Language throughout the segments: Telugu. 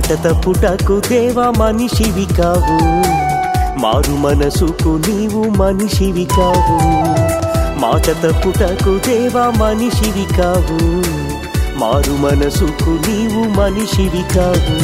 మాట తప్పుటకు దేవా మనిషివి కావు మారు మనసుకు నీవు మనిషివి కావు మాట తప్పుటకు దేవా మనిషివి కావు మారు మనసుకు నీవు మనిషివి కావు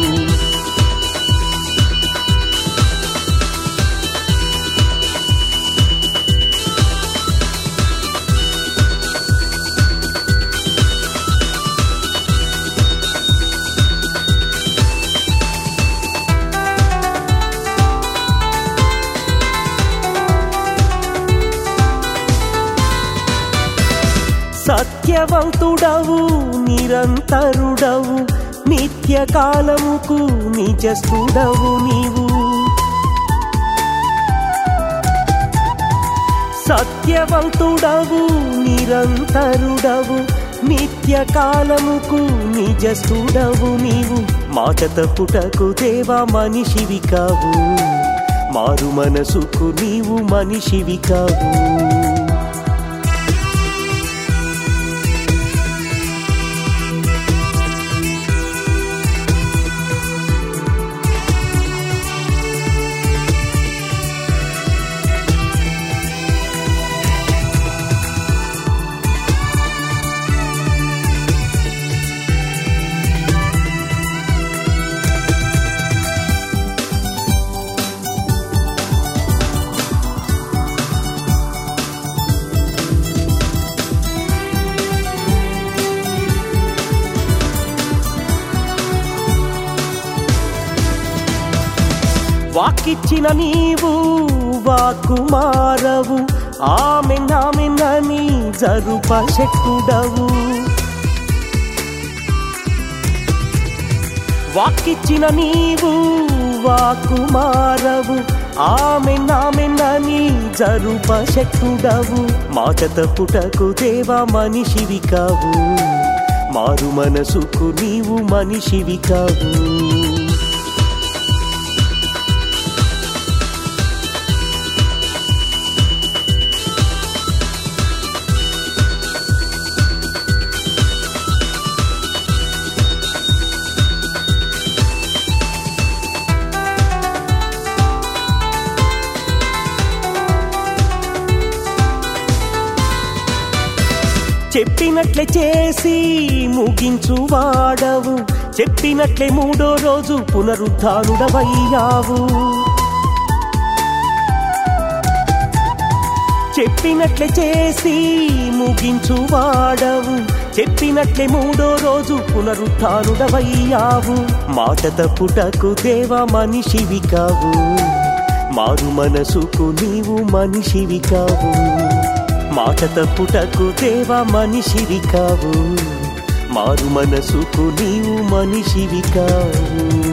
సత్యవంతుడవు నిరంతరుడవు నిత్య కాలముకు నిజస్థుడవు నీవు సత్యవంతుడవు నిరంతరుడవు నిత్య కాలముకు నిజస్థుడవు నీవు మాట తప్పుటకు దేవా మనిషివి కావు మారు మనసుకు నీవు మనిషివి కావు వాకిచ్చిన నీవు వాకు మారవు ఆమె నామెనని జరుప శక్తుడవు వాకిచ్చిన నీవు వాకు మారవు ఆమె నామెనని జరుప శక్తుడవు మాట తప్పుటకు దేవా మనిషివి కావు మారు మనసుకు నీవు మనిషివి కావు చెప్పినట్లే చేసి ముగించు వాడవు చెప్పినట్లే మూడో రోజు పునరుద్ధానుడవయ్యావు చెప్పినట్లే చేసి ముగించు వాడవు చెప్పినట్లే మూడో రోజు పునరుద్ధానుడవయ్యావు మాట తప్పుటకు దేవా మనిషివి కావు మారు మనసుకు నీవు మనిషివి కావు మాట తప్పుటకు దేవా మనిషివి కావు మారు మనసుకు నీవు మనిషివి కావు